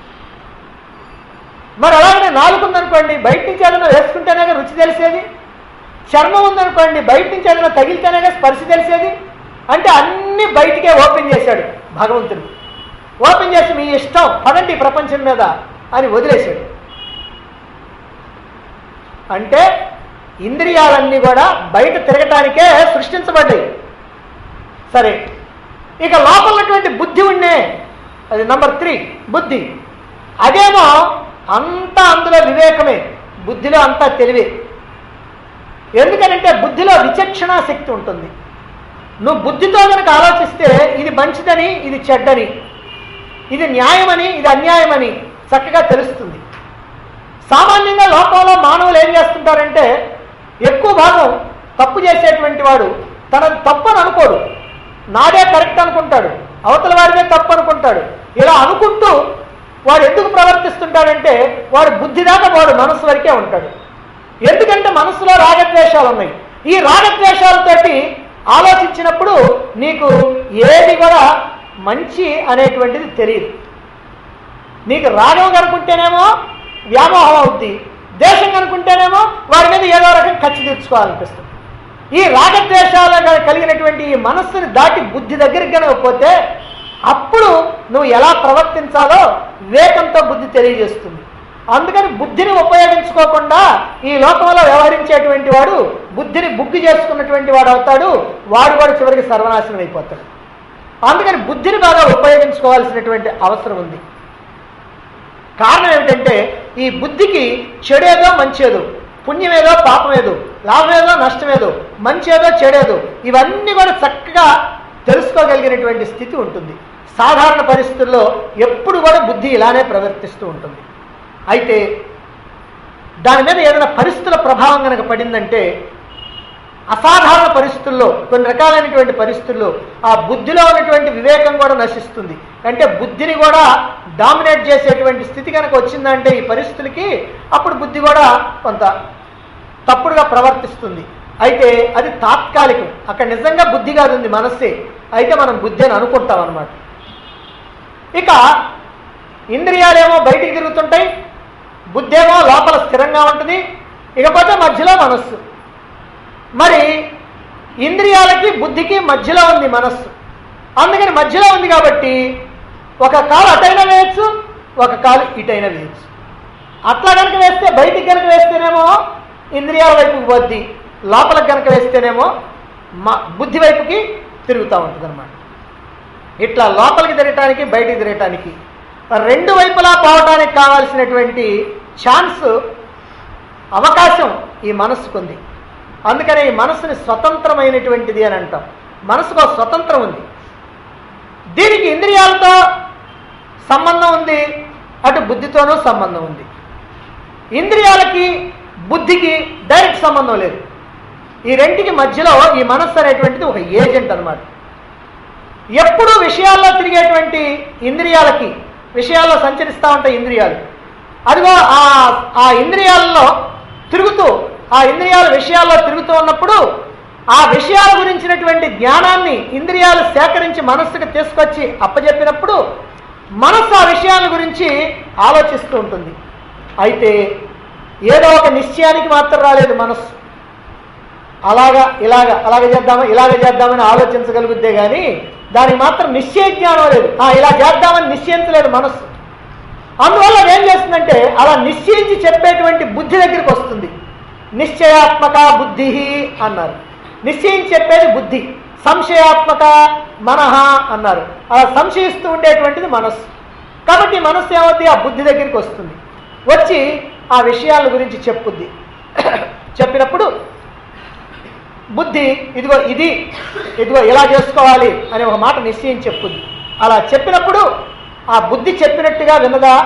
మరి అలాగనే నాలుగు ఉందనుకోండి బయట నుంచి ఏదైనా వేసుకుంటేనేగా రుచి తెలిసేది చర్మం ఉందనుకోండి బయట నుంచి ఏదైనా తగిలితేనేగా స్పర్శ తెలిసేది అంటే అన్ని బయటికే ఓపెన్ చేశాడు భగవంతుడు ఓపెన్ చేసి మీ ఇష్టం పదండి ఈ ప్రపంచం మీద అని వదిలేశాడు అంటే ఇంద్రియాలన్నీ కూడా బయట తిరగటానికే సృష్టించబడ్డాయి సరే ఇక లోపల ఉన్నటువంటి బుద్ధి ఉండే అది నంబర్ త్రీ బుద్ధి అదేమో అంతా అందులో వివేకమే బుద్ధిలో అంతా తెలివే ఎందుకనంటే బుద్ధిలో విచక్షణా శక్తి ఉంటుంది నువ్వు బుద్ధితో కనుక ఆలోచిస్తే ఇది మంచిదని ఇది చెడ్డని ఇది న్యాయమని ఇది అన్యాయమని చక్కగా తెలుస్తుంది సామాన్యంగా లోకంలో మానవులు ఏం చేస్తుంటారంటే ఎక్కువ భాగం తప్పు చేసేటువంటి వాడు తన తప్పు అని అనుకోడు నాదే కరెక్ట్ అనుకుంటాడు అవతల వాడిదే తప్పు అనుకుంటాడు ఇలా అనుకుంటూ వాడు ఎందుకు ప్రవర్తిస్తుంటాడంటే వాడు బుద్ధి దాకా వాడు మనసు వరకే ఉంటాడు ఎందుకంటే మనసులో రాగద్వేషాలు ఉన్నాయి ఈ రాగద్వేషాలతోటి ఆలోచించినప్పుడు నీకు ఏది కూడా మంచి అనేటువంటిది తెలియదు నీకు రాగం కనుకుంటేనేమో వ్యామోహం అవుద్ది దేశం కనుకుంటేనేమో వారి మీద ఏదో రకం ఖర్చు తెచ్చుకోవాలనిపిస్తుంది ఈ రాగద్వేషాలు కలిగినటువంటి ఈ మనస్సుని దాటి బుద్ధి దగ్గరికి కనుక పోతే అప్పుడు నువ్వు ఎలా ప్రవర్తించాలో వివేకంతో బుద్ధి తెలియజేస్తుంది అందుకని బుద్ధిని ఉపయోగించుకోకుండా ఈ లోకంలో వ్యవహరించేటువంటి వాడు బుద్ధిని బుగ్గి చేసుకున్నటువంటి వాడు అవుతాడు వాడు కూడా చివరికి సర్వనాశనం అయిపోతాడు అందుకని బుద్ధిని బాగా ఉపయోగించుకోవాల్సినటువంటి అవసరం ఉంది కారణం ఏమిటంటే ఈ బుద్ధికి చెడేదో మంచేదో పుణ్యమేదో పాపమేదో లాభమేదో నష్టమేదో మంచేదో చెడేదో ఇవన్నీ కూడా చక్కగా తెలుసుకోగలిగినటువంటి స్థితి ఉంటుంది సాధారణ పరిస్థితుల్లో ఎప్పుడు కూడా బుద్ధి ఇలానే ప్రవర్తిస్తూ ఉంటుంది అయితే దాని మీద ఏదైనా పరిస్థితుల ప్రభావం కనుక పడిందంటే అసాధారణ పరిస్థితుల్లో కొన్ని రకాలైనటువంటి పరిస్థితుల్లో ఆ బుద్ధిలో ఉన్నటువంటి వివేకం కూడా నశిస్తుంది అంటే బుద్ధిని కూడా డామినేట్ చేసేటువంటి స్థితి కనుక వచ్చిందంటే ఈ పరిస్థితులకి అప్పుడు బుద్ధి కూడా కొంత తప్పుడుగా ప్రవర్తిస్తుంది అయితే అది తాత్కాలికం అక్కడ నిజంగా బుద్ధి కాదు ఉంది మనస్సే అయితే మనం బుద్ధి అని అనుకుంటాం అనమాట ఇక ఇంద్రియాలేమో బయటికి తిరుగుతుంటాయి బుద్ధి ఏమో లోపల స్థిరంగా ఉంటుంది ఇకపోతే మధ్యలో మనస్సు మరి ఇంద్రియాలకి బుద్ధికి మధ్యలో ఉంది మనస్సు అందుకని మధ్యలో ఉంది కాబట్టి ఒక కాలు అటైనా వేయచ్చు ఒక కాలు ఇటైనా వేయచ్చు అట్లా కనుక వేస్తే బయటికి కనుక వేస్తేనేమో ఇంద్రియాల వైపుకి పోద్ది లోపలికి కనుక వేస్తేనేమో మా బుద్ధి వైపుకి తిరుగుతూ ఉంటుంది అనమాట ఇట్లా లోపలికి తిరగటానికి బయటికి తిరగటానికి రెండు వైపులా పోవటానికి కావాల్సినటువంటి ఛాన్స్ అవకాశం ఈ మనస్సుకు ఉంది అందుకనే ఈ మనస్సుని స్వతంత్రమైనటువంటిది అని అంటాం మనసుకు ఒక స్వతంత్రం ఉంది దీనికి ఇంద్రియాలతో సంబంధం ఉంది అటు బుద్ధితోనూ సంబంధం ఉంది ఇంద్రియాలకి బుద్ధికి డైరెక్ట్ సంబంధం లేదు ఈ రెంటికి మధ్యలో ఈ మనస్సు అనేటువంటిది ఒక ఏజెంట్ అన్నమాట ఎప్పుడూ విషయాల్లో తిరిగేటువంటి ఇంద్రియాలకి విషయాల్లో సంచరిస్తూ ఉంటాయి ఇంద్రియాలు అదిగో ఆ ఆ ఇంద్రియాలలో తిరుగుతూ ఆ ఇంద్రియాల విషయాల్లో తిరుగుతూ ఉన్నప్పుడు ఆ విషయాల గురించినటువంటి జ్ఞానాన్ని ఇంద్రియాలు సేకరించి మనస్సుకు తీసుకొచ్చి అప్పజెప్పినప్పుడు మనస్సు ఆ విషయాల గురించి ఆలోచిస్తూ ఉంటుంది అయితే ఏదో ఒక నిశ్చయానికి మాత్రం రాలేదు మనస్సు అలాగా ఇలాగ అలాగ చేద్దామా ఇలాగ చేద్దామని ఆలోచించగలుగుద్దే కానీ దానికి మాత్రం నిశ్చయ జ్ఞానం లేదు ఆ, ఇలా చేద్దామని నిశ్చయించలేదు మనస్సు అందువల్ల అది ఏం చేస్తుందంటే అలా నిశ్చయించి చెప్పేటువంటి బుద్ధి దగ్గరికి వస్తుంది నిశ్చయాత్మక బుద్ధి అన్నారు నిశ్చయించి చెప్పేది బుద్ధి సంశయాత్మక మనహ అన్నారు అలా సంశయిస్తూ ఉండేటువంటిది మనస్సు కాబట్టి మనస్సు ఏమవుతుంది ఆ బుద్ధి దగ్గరికి వస్తుంది వచ్చి ఆ విషయాల గురించి చెప్పుద్ది చెప్పినప్పుడు బుద్ధి ఇదిగో ఇది ఇదిగో ఇలా చేసుకోవాలి అనే ఒక మాట నిశ్చయించి చెప్పుద్ది అలా చెప్పినప్పుడు ఆ బుద్ధి చెప్పినట్టుగా విన్నదా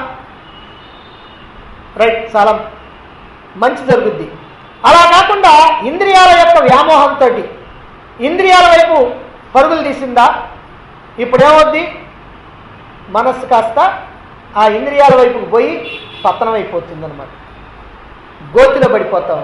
రైట్ చాలా మంచి జరుగుద్ది అలా కాకుండా ఇంద్రియాల యొక్క వ్యామోహంతో ఇంద్రియాల వైపు పరుగులు తీసిందా ఇప్పుడు ఏమవుద్ది మనస్సు కాస్త ఆ ఇంద్రియాల వైపుకు పోయి పతనం అయిపోతుంది అనమాట గోతిలో పడిపోతాం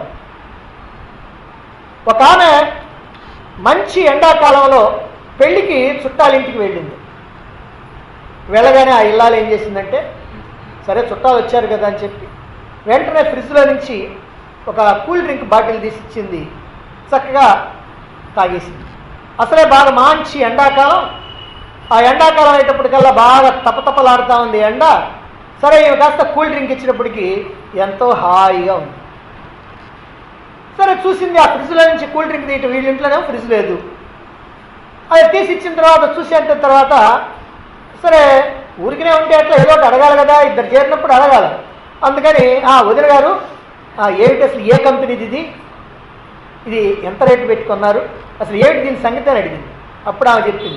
ఒక ఆమె మంచి ఎండాకాలంలో పెళ్లికి చుట్టాలింటికి వెళ్ళింది వెళ్ళగానే ఆ ఇల్లాలు ఏం చేసిందంటే సరే చుట్టాలు వచ్చారు కదా అని చెప్పి వెంటనే ఫ్రిడ్జ్లో నుంచి ఒక కూల్ డ్రింక్ బాటిల్ తీసి ఇచ్చింది చక్కగా తాగేసింది అసలే బాగా మంచి ఎండాకాలం ఆ ఎండాకాలం అయ్యేటప్పటికల్లా బాగా తపతపలాడుతూ ఉంది ఎండ సరే ఈమె కాస్త కూల్ డ్రింక్ ఇచ్చినప్పటికీ ఎంతో హాయిగా ఉంది సరే చూసింది ఆ ఫ్రిడ్జ్లో నుంచి కూల్ డ్రింక్ తీయటం వీళ్ళ ఇంట్లోనేమో ఫ్రిడ్జ్ లేదు అది తీసి ఇచ్చిన తర్వాత చూసేంత తర్వాత సరే ఊరికనే ఉంటే అట్లా ఏదో ఒకటి అడగాలి కదా ఇద్దరు చేరినప్పుడు అడగాలి అందుకని ఆ వదిన గారు ఆ, ఏమిటి అసలు ఏ కంపెనీది ఇది ఇది ఎంత రేటు పెట్టుకున్నారు అసలు ఏమిటి దీని సంగతి అని అడిగింది అప్పుడు ఆమె చెప్పింది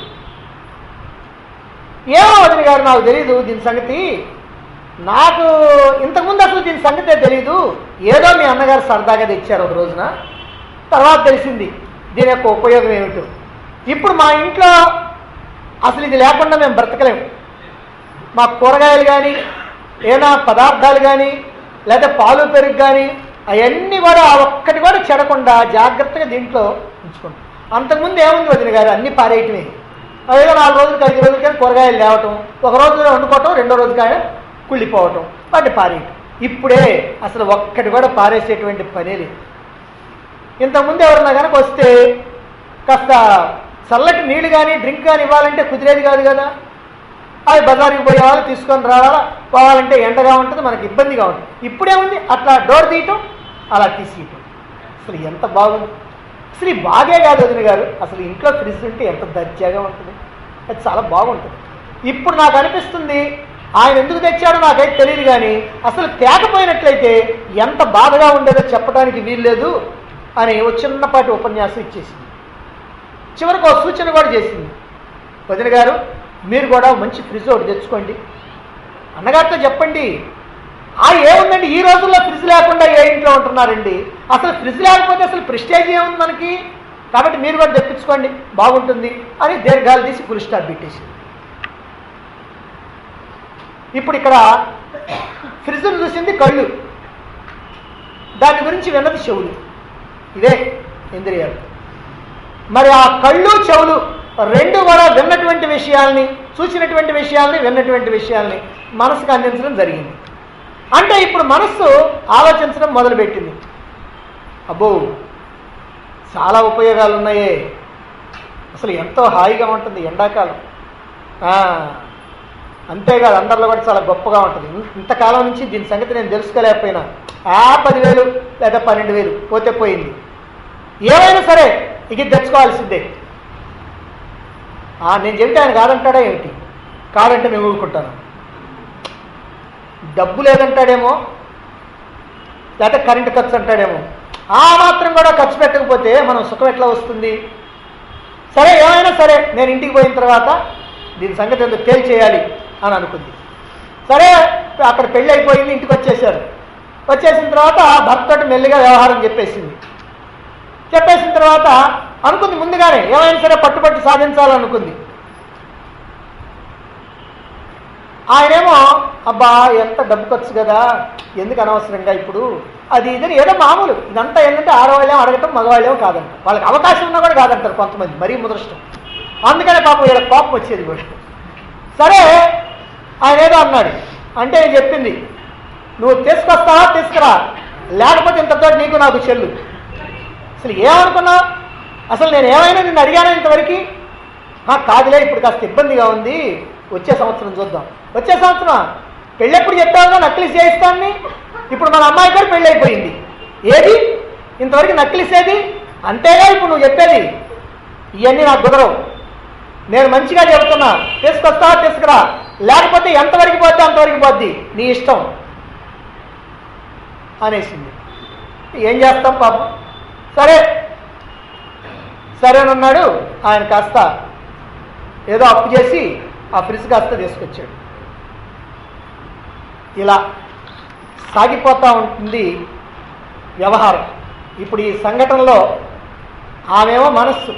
ఏమో వదిన గారు నాకు తెలియదు దీని సంగతి నాకు ఇంతకుముందు అసలు దీని సంగతే తెలియదు ఏదో మీ అన్నగారు సరదాగా తెచ్చారు ఒక రోజున తర్వాత తెలిసింది దీని యొక్క ఉపయోగం ఏమిటో ఇప్పుడు మా ఇంట్లో అసలు ఇది లేకుండా మేము బ్రతకలేము మా కూరగాయలు కానీ ఏదైనా పదార్థాలు కానీ లేదా పాలు పెరుగు కానీ అవన్నీ కూడా ఆ ఒక్కటి కూడా చెడకుండా జాగ్రత్తగా దీంట్లో ఉంచుకుంటాం అంతకుముందు ఏముంది వదిన గారు అన్నీ పారేయటమే అదేదో నాలుగు రోజులకి ఐదు రోజులకి కూరగాయలు లేవటం ఒక రోజు వండుకోవటం రెండో రోజు కానీ కుళ్ళిపోవటం వాటిని పారేయటం ఇప్పుడే అసలు ఒక్కటి కూడా పారేసేటువంటి పనే లేదు ఇంతకుముందు ఎవరన్నా కనుక వస్తే కాస్త చల్లటి నీళ్లు కానీ డ్రింక్ కానీ ఇవ్వాలంటే కుదిరేది కాదు కదా అవి బజార్కి పోయే వాళ్ళు తీసుకొని రావాలా పోవాలంటే ఎండగా ఉంటుంది మనకి ఇబ్బందిగా ఉంటుంది ఇప్పుడేముంది అట్లా డోర్ తీయటం అలా తీసేయటం అసలు ఎంత బాగుంది అసలు ఈ బాగే కాదు వదిన గారు అసలు ఇంట్లో ఫ్రిడ్జ్ ఉంటే ఎంత దర్జాగా ఉంటుంది అది చాలా బాగుంటుంది ఇప్పుడు నాకు అనిపిస్తుంది ఆయన ఎందుకు తెచ్చాడో నాకైతే తెలియదు కానీ అసలు తేకపోయినట్లయితే ఎంత బాధగా ఉండేదో చెప్పడానికి వీల్లేదు అని ఒక చిన్నపాటి ఉపన్యాసం ఇచ్చేసింది చివరికి ఒక సూచన కూడా చేసింది వదిన గారు మీరు కూడా మంచి ఫ్రిడ్జ్ ఒకటి తెచ్చుకోండి అన్నగారితో చెప్పండి ఆ ఏముందండి ఈ రోజుల్లో ఫ్రిడ్జ్ లేకుండా ఏ ఇంట్లో ఉంటున్నారండి అసలు ఫ్రిడ్జ్ లేకపోతే అసలు ప్రిస్టేజ్ ఏముంది మనకి కాబట్టి మీరు కూడా తెప్పించుకోండి బాగుంటుంది అని దీర్ఘాలు తీసి ఫుల్ స్టాప్ పెట్టేసి ఇప్పుడు ఇక్కడ ఫ్రిడ్జ్ను చూసింది కళ్ళు దాని గురించి విన్నది చెవులు ఇదే ఇంద్రియాలు మరి ఆ కళ్ళు చెవులు రెండు కూడా విన్నటువంటి విషయాల్ని చూసినటువంటి విషయాల్ని విన్నటువంటి విషయాల్ని మనసుకు అందించడం జరిగింది అంటే ఇప్పుడు మనస్సు ఆలోచించడం మొదలుపెట్టింది అబ్బో చాలా ఉపయోగాలు ఉన్నాయే అసలు ఎంతో హాయిగా ఉంటుంది ఎండాకాలం ఆ, అంతేకాదు అందరిలో కూడా చాలా గొప్పగా ఉంటుంది ఇన్- ఇంతకాలం నుంచి దీని సంగతి నేను తెలుసుకోలేకపోయినా ఆ పదివేలు లేదా పన్నెండు వేలు పోతే పోయింది ఏమైనా సరే ఇక ఇది తెచ్చుకోవాల్సిందే ఆ, నేను చెబితే ఆయన కాదంటాడా ఏమిటి కాదంటే నేను ఊరుకుంటాను డబ్బు లేదంటాడేమో లేకపోతే కరెంటు ఖర్చు అంటాడేమో ఆ మాత్రం కూడా ఖర్చు పెట్టకపోతే మనం సుఖం ఎట్లా వస్తుంది సరే ఏమైనా సరే నేను ఇంటికి పోయిన తర్వాత దీని సంగతి ఎందుకు తేల్చేయాలి అని అనుకుంది సరే అక్కడ పెళ్ళి అయిపోయింది ఇంటికి వచ్చేసారు వచ్చేసిన తర్వాత భర్తతో మెల్లిగా వ్యవహారం చెప్పేసింది చెప్పేసిన తర్వాత అనుకుంది ముందుగానే ఏమైనా సరే పట్టుబట్టి సాధించాలనుకుంది ఆయనేమో అబ్బా ఎంత డబ్బు ఖర్చు కదా ఎందుకు అనవసరంగా ఇప్పుడు అది ఇదని ఏదో మామూలు ఇదంతా ఏంటంటే ఆడవాళ్ళేమో అడగటం మగవాళ్ళేమో కాదంట వాళ్ళకి అవకాశం ఉన్నా కూడా కాదంటారు కొంతమంది మరీ ముదృష్టం అందుకనే పాపం వీళ్ళ కోపం వచ్చేది కూడా సరే ఆయన ఏదో అన్నాడు అంటే నేను చెప్పింది నువ్వు తీసుకొస్తావా తీసుకురా లేకపోతే ఇంతతో నీకు నాకు చెల్లు అసలు ఏమనుకున్నావు అసలు నేను ఏమైనా నిన్ను అడిగాను ఇంతవరకు "ఆ, కాదులే ఇప్పుడు కాస్త ఇబ్బందిగా ఉంది వచ్చే సంవత్సరం చూద్దాం వచ్చే సంవత్సరం పెళ్ళెప్పుడు చెప్పావుగా నక్లిస్ చేయిస్తాన్ని ఇప్పుడు మన అమ్మాయి కూడా పెళ్ళి అయిపోయింది ఏది ఇంతవరకు నక్లిసేది అంతేగా ఇప్పుడు నువ్వు చెప్పేది ఇవన్నీ నాకు కుదరవు నేను మంచిగా చెబుతున్నా తీసుకొస్తా తీసుకురా లేకపోతే ఎంతవరకు పోతే అంతవరకు పోద్ది నీ ఇష్టం అనేసింది ఏం చేస్తాం పాపం సరే సరేనన్నాడు ఆయన కాస్త ఏదో అప్పు చేసి ఆ ఫ్రిడ్జ్ కాస్త తీసుకొచ్చాడు ఇలా సాగిపోతూ ఉంటుంది వ్యవహారం ఇప్పుడు ఈ సంఘటనలో ఆమెమో మనస్సు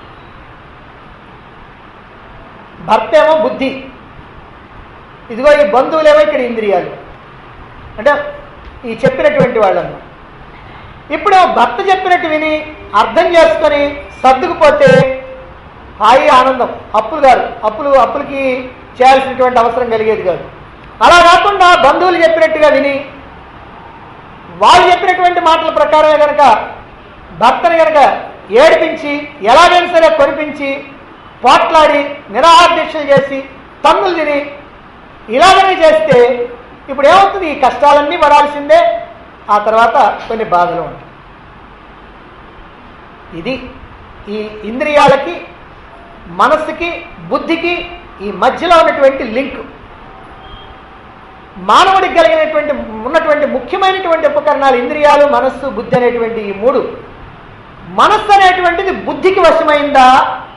భర్త ఏమో బుద్ధి ఇదిగో ఈ బంధువులేమో ఇక్కడ ఇంద్రియాలు అంటే ఈ చెప్పినటువంటి వాళ్ళను ఇప్పుడు భర్త చెప్పినట్టు విని అర్థం చేసుకొని సర్దుకుపోతే హాయి ఆనందం అప్పులు కాదు అప్పులు అప్పులకి చేయాల్సినటువంటి అవసరం కలిగేది కాదు అలా కాకుండా బంధువులు చెప్పినట్టుగా విని వాళ్ళు చెప్పినటువంటి మాటల ప్రకారమే కనుక భర్తను కనుక ఏడిపించి ఎలాగైనా సరే కొనిపించి పోట్లాడి నిరాహార దీక్షలు చేసి తన్నులు తిని ఇలాగనే చేస్తే ఇప్పుడు ఏమవుతుంది ఈ కష్టాలన్నీ పడాల్సిందే ఆ తర్వాత కొన్ని బాధలు ఉంటాయి ఇది ఈ ఇంద్రియాలకి మనస్సుకి బుద్ధికి ఈ మధ్యలో ఉన్నటువంటి లింక్ మానవుడికి కలిగినటువంటి ఉన్నటువంటి ముఖ్యమైనటువంటి ఉపకరణాలు ఇంద్రియాలు మనస్సు బుద్ధి అనేటువంటి ఈ మూడు మనస్సు అనేటువంటిది బుద్ధికి వశమైందా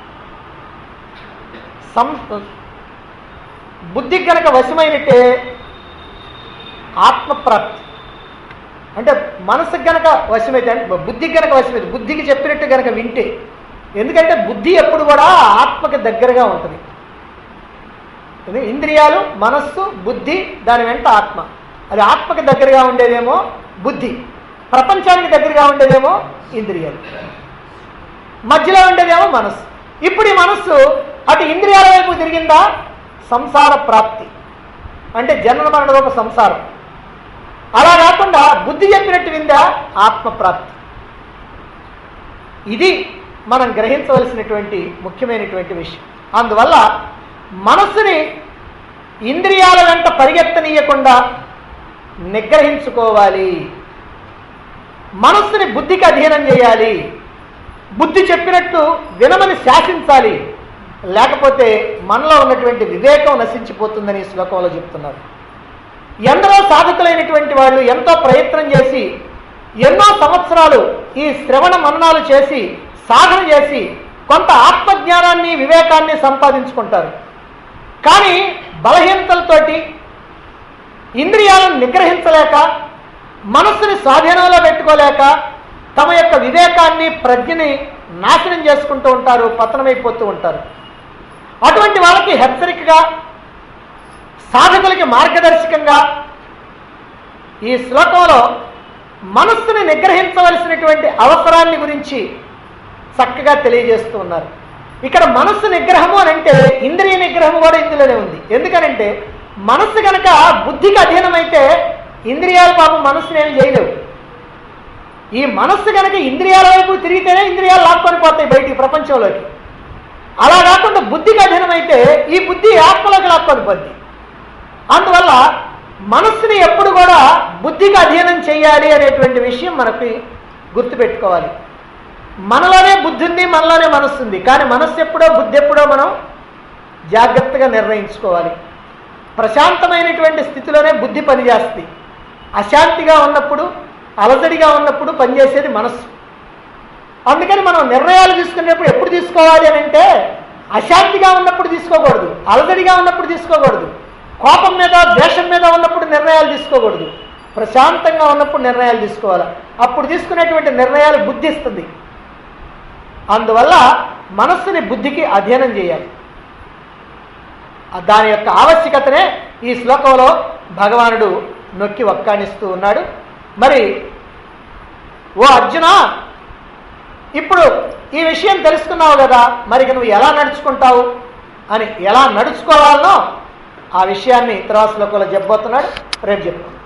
సం బుద్ధికి కనుక వశమైనట్టే ఆత్మప్రాప్తి అంటే మనసుకి గనక వశమైతే అంటే బుద్ధికి గనక వశమైతే బుద్ధికి చెప్పినట్టు గనక వింటే ఎందుకంటే బుద్ధి ఎప్పుడు కూడా ఆత్మకి దగ్గరగా ఉంటుంది ఇది ఇంద్రియాలు మనస్సు బుద్ధి దాని వెంట ఆత్మ అది ఆత్మకి దగ్గరగా ఉండేదేమో బుద్ధి ప్రపంచానికి దగ్గరగా ఉండేదేమో ఇంద్రియాలు మధ్యలో ఉండేదేమో మనస్సు ఇప్పుడు ఈ మనస్సు అటు ఇంద్రియాల వైపు తిరిగిందా సంసార ప్రాప్తి అంటే జనన మరణ రూప సంసారం అలా కాకుండా బుద్ధి చెప్పినట్టు విందా ఆత్మప్రాప్తి ఇది మనం గ్రహించవలసినటువంటి ముఖ్యమైనటువంటి విషయం అందువల్ల మనస్సుని ఇంద్రియాల వెంట పరిగెత్తనీయకుండా నిగ్రహించుకోవాలి మనస్సుని బుద్ధికి అధీనం చేయాలి బుద్ధి చెప్పినట్టు వినమని శాసించాలి లేకపోతే మనలో ఉన్నటువంటి వివేకం నశించిపోతుందని ఈ శ్లోకంలో చెప్తున్నారు ఎందరో సాధకులైనటువంటి వాళ్ళు ఎంతో ప్రయత్నం చేసి ఎన్నో సంవత్సరాలు ఈ శ్రవణ మననాలు చేసి సాధన చేసి కొంత ఆత్మజ్ఞానాన్ని వివేకాన్ని సంపాదించుకుంటారు కానీ బలహీనతలతోటి ఇంద్రియాలను నిగ్రహించలేక మనస్సుని స్వాధీనంలో పెట్టుకోలేక తమ యొక్క వివేకాన్ని ప్రజ్ఞని నాశనం చేసుకుంటూ ఉంటారు పతనమైపోతూ ఉంటారు అటువంటి వాళ్ళకి హెచ్చరికగా సాధకులకి మార్గదర్శకంగా ఈ శ్లోకంలో మనస్సుని నిగ్రహించవలసినటువంటి అవసరాన్ని గురించి చక్కగా తెలియజేస్తూ ఉన్నారు ఇక్కడ మనస్సు నిగ్రహము అని అంటే ఇంద్రియ నిగ్రహము కూడా ఇందులోనే ఉంది ఎందుకనంటే మనస్సు కనుక బుద్ధికి అధీనమైతే ఇంద్రియాలు పాపం మనస్సుని ఏమి చేయలేవు ఈ మనస్సు కనుక ఇంద్రియాల వైపు తిరిగితేనే ఇంద్రియాలు లాక్కొని పోతాయి బయటికి ప్రపంచంలోకి అలా కాకుండా బుద్ధికి అధీనమైతే ఈ బుద్ధి ఆత్మలోకి లాక్కొని పోద్ది అందువల్ల మనస్సుని ఎప్పుడు కూడా బుద్ధికి అధీనం చేయాలి అనేటువంటి విషయం మనకి గుర్తుపెట్టుకోవాలి మనలోనే బుద్ధి ఉంది మనలోనే మనస్సు ఉంది కానీ మనస్సు ఎప్పుడో బుద్ధి ఎప్పుడో మనం జాగ్రత్తగా నిర్ణయించుకోవాలి ప్రశాంతమైనటువంటి స్థితిలోనే బుద్ధి పనిచేస్తుంది అశాంతిగా ఉన్నప్పుడు అలజడిగా ఉన్నప్పుడు పనిచేసేది మనస్సు అందుకని మనం నిర్ణయాలు తీసుకునేటప్పుడు ఎప్పుడు తీసుకోవాలి అని అంటే అశాంతిగా ఉన్నప్పుడు తీసుకోకూడదు అలజడిగా ఉన్నప్పుడు తీసుకోకూడదు కోపం మీద ద్వేషం మీద ఉన్నప్పుడు నిర్ణయాలు తీసుకోకూడదు ప్రశాంతంగా ఉన్నప్పుడు నిర్ణయాలు తీసుకోవాలి అప్పుడు తీసుకునేటువంటి నిర్ణయాలు బుద్ధి ఇస్తుంది అందువల్ల మనస్సుని బుద్ధికి అధ్యయనం చేయాలి ఆ దాని యొక్క ఆవశ్యకతనే ఈ శ్లోకంలో భగవానుడు నొక్కి వక్కాణిస్తూ ఉన్నాడు మరి ఓ అర్జున ఇప్పుడు ఈ విషయం తెలుసుకున్నావు కదా మరి ఇక నువ్వు ఎలా నడుచుకుంటావు అని ఎలా నడుచుకోవాలనో ఆ విషయాన్ని తర్వాత శ్లోకంలో చెప్పబోతున్నాడు రేపు చెప్తాం